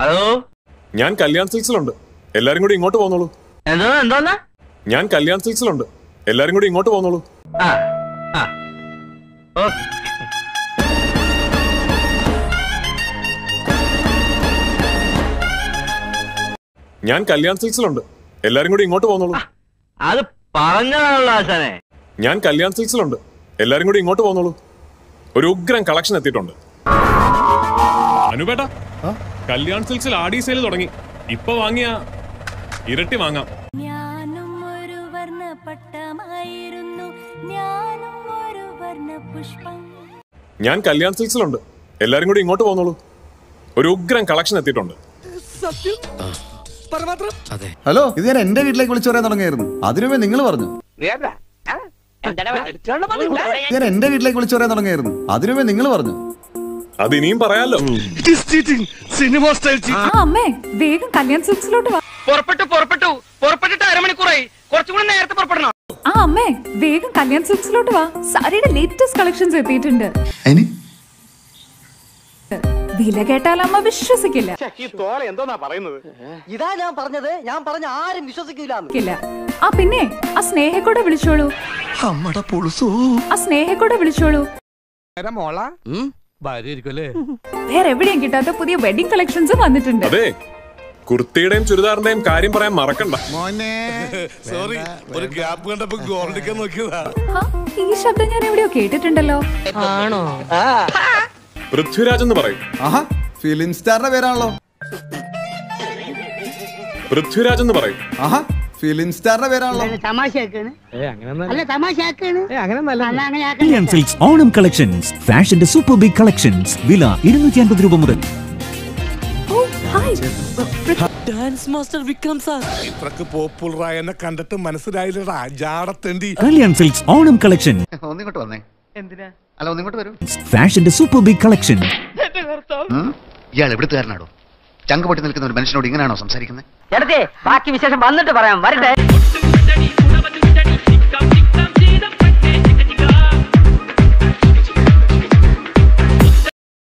Hello ഞാൻ കല്യാൺ സിൽക്സിലുണ്ട് എല്ലാരും കൂടി ഇങ്ങോട്ട് പോന്നോളൂ എന്തോ എന്തോന്നാ ഞാൻ കല്യാൺ സിൽക്സിലുണ്ട് എല്ലാരും കൂടി ഇങ്ങോട്ട് പോന്നോളൂ ആ ആ ഓക്കെ ഞാൻ കല്യാൺ സിൽക്സിലുണ്ട് എല്ലാരും കൂടി ഇങ്ങോട്ട് പോന്നോളൂ അത് പറഞ്ഞതാണല്ലോ ആശാനെ ഞാൻ കല്യാൺ സിൽക്സിലുണ്ട് എല്ലാരും കൂടി ഇങ്ങോട്ട് പോന്നോളൂ ഒരു ഉഗ്രൻ കളക്ഷൻ എത്തിയിട്ടുണ്ട് അനുപേട്ട കല്യാൺ സിൽക്സിൽ ആഡി സെയിൽ തുടങ്ങി ഇപ്പൊ വാങ്ങിയ ഇരട്ടി വാങ്ങാം ഞാനും ഒരു വർണ്ണപ്പട്ടമായിരുന്നു ഞാനും ഒരു വർണ്ണ പുഷ്പം ഞാൻ കല്യാൺ സിൽക്സിലുണ്ട് എല്ലാരും കൂടി ഇങ്ങോട്ട് പോന്നോളൂ ഒരു ഉഗ്രൻ കളക്ഷൻ എത്തിയിട്ടുണ്ട് ഹലോ ഇത് ഞാൻ എന്റെ വീട്ടിലേക്ക് വിളിച്ചു പറയാൻ തുടങ്ങിയായിരുന്നു അതിനുമേ നിങ്ങൾ പറഞ്ഞു ഇത് ഞാൻ എന്റെ വീട്ടിലേക്ക് വിളിച്ചു പറയാൻ തുടങ്ങിയായിരുന്നു അതിനുമേ നിങ്ങൾ പറഞ്ഞു അത് ഇനിയും പറയാലോ ആ അമ്മേ വേഗം കല്യാൺ സിൽക്സിലോട്ട് വാ പുറപ്പെട്ടു പുറപ്പെട്ടു പുറപ്പെട്ടിട്ട് അരമണിക്കൂറായി കുറച്ചും കൂടി നേരത്തെ പുറപ്പെടണം ആ അമ്മേ വേഗം കല്യാൺ സിൽക്സിലോട്ട് വാ സാരിയുടെ ലേറ്റസ്റ്റ് കളക്ഷൻസ് എത്തിയിട്ടുണ്ട് അതിന് വില കേട്ടാൽ അമ്മ വിശ്വസിക്കില്ല ഇതാ ഞാൻ പറഞ്ഞത് ഞാൻ പറഞ്ഞ ആരും വിശ്വസിക്കില്ല ഇല്ല. ആ പിന്നെ ആ സ്നേഹക്കൂടെ വിളിച്ചോളൂ ആ സ്നേഹക്കൂടെ വിളിച്ചോളൂ വേറെ എവിടെയും കിട്ടാത്ത പുതിയ വെഡിങ് കളക്ഷൻസും വന്നിട്ടുണ്ട് അതെ കുർത്തിയുടെയും ചുരിദാറിന്റെയും കാര്യം പറയാൻ മറക്കണ്ട സോറി ഒരു ഗ്യാപ്പ് കണ്ടപ്പോ ഗോൾഡിക്കാൻ നോക്കിയതാ ഹാ, ഈ ശബ്ദം ഞാൻ എവിടെയോ കേട്ടിട്ടുണ്ടല്ലോ പൃഥ്വിരാജ് എന്ന് പറയും ആഹാ ഫിലിം സ്റ്റാറിന്റെ പേരാണല്ലോ പൃഥ്വിരാജ് എന്ന് പറയും ആഹാ ഫിലിം സ്റ്റാറിന്റെ പേരാണല്ലോ കല്യാൺ സിൽക്സ് ഓണം കളക്ഷൻസ് ഫാഷന്റെ സൂപ്പർ ബിഗ് കളക്ഷൻസ് വില ഇരുന്നൂറ്റി അൻപത് രൂപ മുതൽ ഓ ഹായ് ഇത്രക്ക് പോപ്പുലറായ എന്നെ കണ്ടിട്ട് മനസ്സിലായില്ലടാ ജാടത്തേണ്ടി കല്യാൺ സിൽക്സ് ഓണം കളക്ഷൻ ഒന്നിങ്ങോട്ട് വന്നേ എന്തിനാ അല്ല ഒന്നിങ്ങോട്ട് വരൂ ഫാഷന്റെ സൂപ്പർ ബിഗ് കളക്ഷൻ ഇയാൾ എവിടുത്തുകാരനാടോ ചങ്ക് പൊട്ടി നിൽക്കുന്ന ഒരു മനുഷ്യനോട് ഇങ്ങനെയാണോ സംസാരിക്കുന്നത് ചേട്ടത്തി ബാക്കി വിശേഷം വന്നിട്ട് പറയാം വരട്ടെ